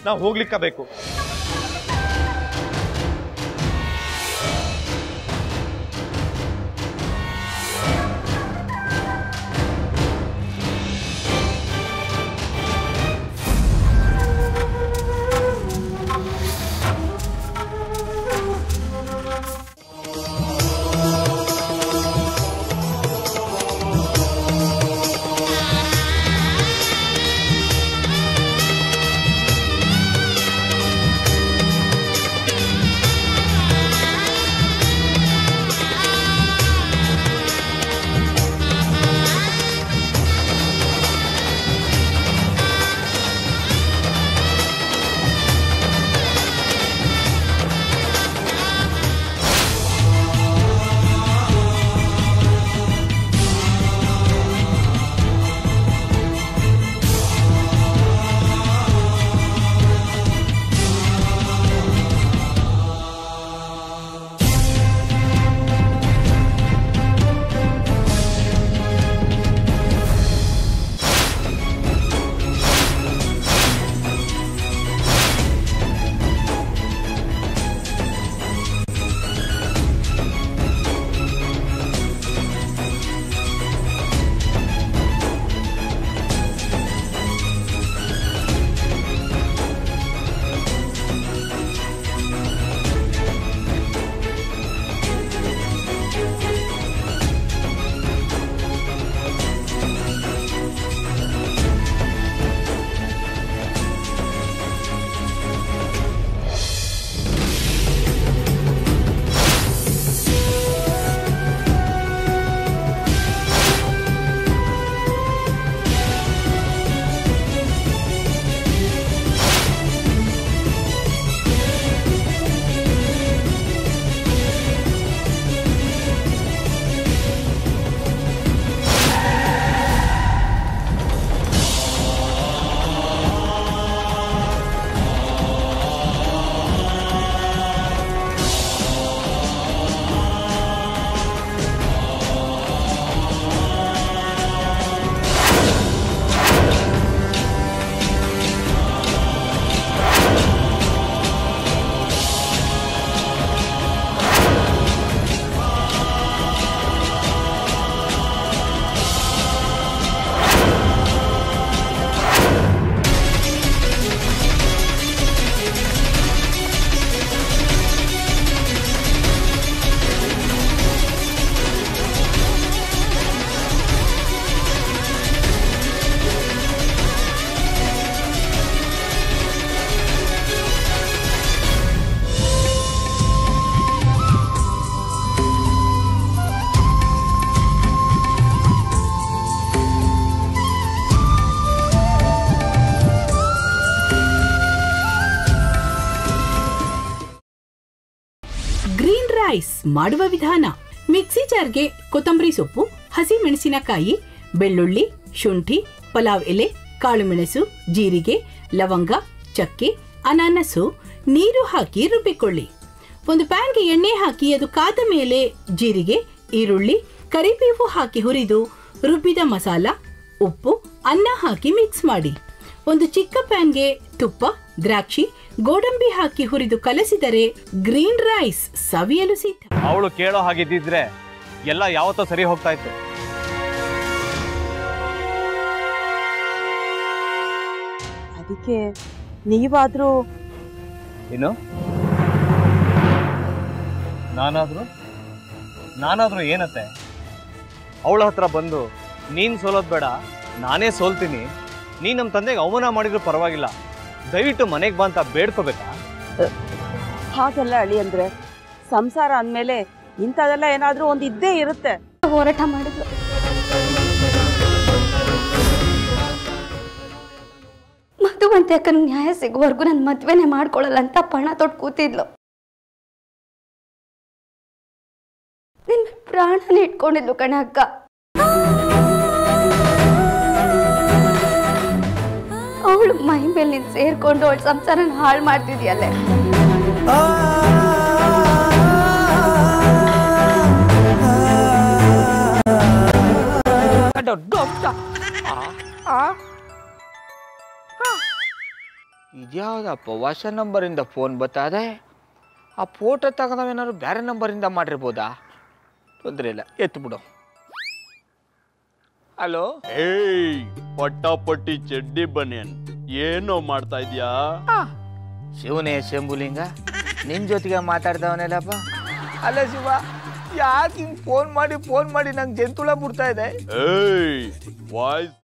ನಾವು ಹೋಗ್ಲಿಕ್ಕ ಬೇಕು green rice ಮಾಡುವ ವಿಧಾನ ಮಿಕ್ಸಿ ಜಾರ್ಗೆ ಕೊತ್ತಂಬರಿ ಸೊಪ್ಪು ಹಸಿ ಮೆಣಸಿನಕಾಯಿ ಬೆಳ್ಳುಳ್ಳಿ ಶುಂಠಿ ಪಲಾವ್ ಎಲೆ ಕಾಳುಮೆಣಸು ಜೀರಿಗೆ ಲವಂಗ ಚಕ್ಕೆ ಅನಾನಸು ನೀರು ಹಾಕಿ ರುಬ್ಬಿಕೊಳ್ಳಿ ಒಂದು ಪ್ಯಾನ್ಗೆ ಎಣ್ಣೆ ಹಾಕಿ ಅದು ಕಾದ ಮೇಲೆ ಜೀರಿಗೆ ಈರುಳ್ಳಿ ಕರಿಬೇವು ಹಾಕಿ ಹುರಿದು ರುಬ್ಬಿದ ಮಸಾಲ ಉಪ್ಪು ಅನ್ನ ಹಾಕಿ ಮಿಕ್ಸ್ ಮಾಡಿ ಒಂದು ಚಿಕ್ಕ ಪ್ಯಾನ್ಗೆ ತುಪ್ಪ ದ್ರಾಕ್ಷಿ ಗೋಡಂಬಿ ಹಾಕಿ ಹುರಿದು ಕಲಸಿದರೆ ಗ್ರೀನ್ ರೈಸ್ ಸವಿಯಲು ಸಿದ್ಧ ಅವಳು ಕೇಳೋ ಹಾಗಿದ್ದಿದ್ರೆ ಎಲ್ಲ ಯಾವತ್ತೋ ಸರಿ ಹೋಗ್ತಾ ಇತ್ತು ಅದಕ್ಕೆ ನೀವಾದ್ರೂ ಏನು ನಾನಾದ್ರೂ ನಾನಾದ್ರೂ ಏನತ್ತೆ ಅವಳ ಹತ್ರ ಬಂದು ನೀನ್ ಸೋಲೋದ್ ಬೇಡ ನಾನೇ ಸೋಲ್ತೀನಿ ನೀ ನಮ್ಮ ತಂದೆಗೆ ಅವಮಾನ ಮಾಡಿದ್ರು ಪರವಾಗಿಲ್ಲ ದಯವಿಟ್ಟು ಮನೆಗೆ ಬಾ ಅಂತ ಬೇಡ್ಕೋಬೇಕಾ ಹಾಗೆಲ್ಲ ಅಳಿ ಅಂದ್ರೆ ಸಂಸಾರ ಅಂದಮೇಲೆ ಇಂಥದೆಲ್ಲ ಏನಾದ್ರೂ ಒಂದು ಇದ್ದೇ ಇರುತ್ತೆ ಹೋರಾಟ ಮಾಡಿದ್ಲು ಮಧುವಂತೆ ಅಕ್ಕನ ನ್ಯಾಯ ಸಿಗುವವರೆಗೂ ನನ್ನ ಮದ್ವೆನೇ ಮಾಡ್ಕೊಳ್ಳಲ್ಲ ಅಂತ ಪಣ ತೊಟ್ಟು ಕೂತಿದ್ಲು ನಿನ್ ಪ್ರಾಣನೇ ಇಟ್ಕೊಂಡಿದ್ಲು ಕಣೆ ಅಕ್ಕ ಅವಳು ಮೈ ಮೇಲೆ ನೀನ್ ಸೇರ್ಕೊಂಡು ಅವಳ ಸಂಸಾರನ ಹಾಳು ಮಾಡ್ತಿದ್ಯಲ್ಲೇ ಇದ್ಯಾವುದಪ್ಪ ಹೊಸ ನಂಬರಿಂದ ಫೋನ್ ಬತ್ತಾದೆ ಆ ಫೋಟೋ ತಗೊಂಡವೇನಾದ್ರು ಬೇರೆ ನಂಬರಿಂದ ಮಾಡಿರ್ಬೋದಾ ತೊಂದರೆ ಇಲ್ಲ ಎತ್ತು ಬಿಡು ಹಲೋ ಏಯ್ ಪಟ್ಟಾಪಟ್ಟಿ ಚಡ್ಡಿ ಬನಿಯನ್ ಏನೋ ಮಾಡ್ತಾ ಇದ್ಯಾ ಶಿವನೇ ಶಂಭುಲಿಂಗ ನಿನ್ನ ಜೊತೆಗೆ ಮಾತಾಡ್ದವನೆಲ್ಲಪ್ಪ ಅಲ್ಲ ಶಿವ ಯಾಕೆ ಹಿಂಗೆ ಫೋನ್ ಮಾಡಿ ಫೋನ್ ಮಾಡಿ ನಂಗೆ ಜಂತುಳ ಬಿಡ್ತಾ ಇದೆ ಏಯ್ ವಾಯ್ಸ್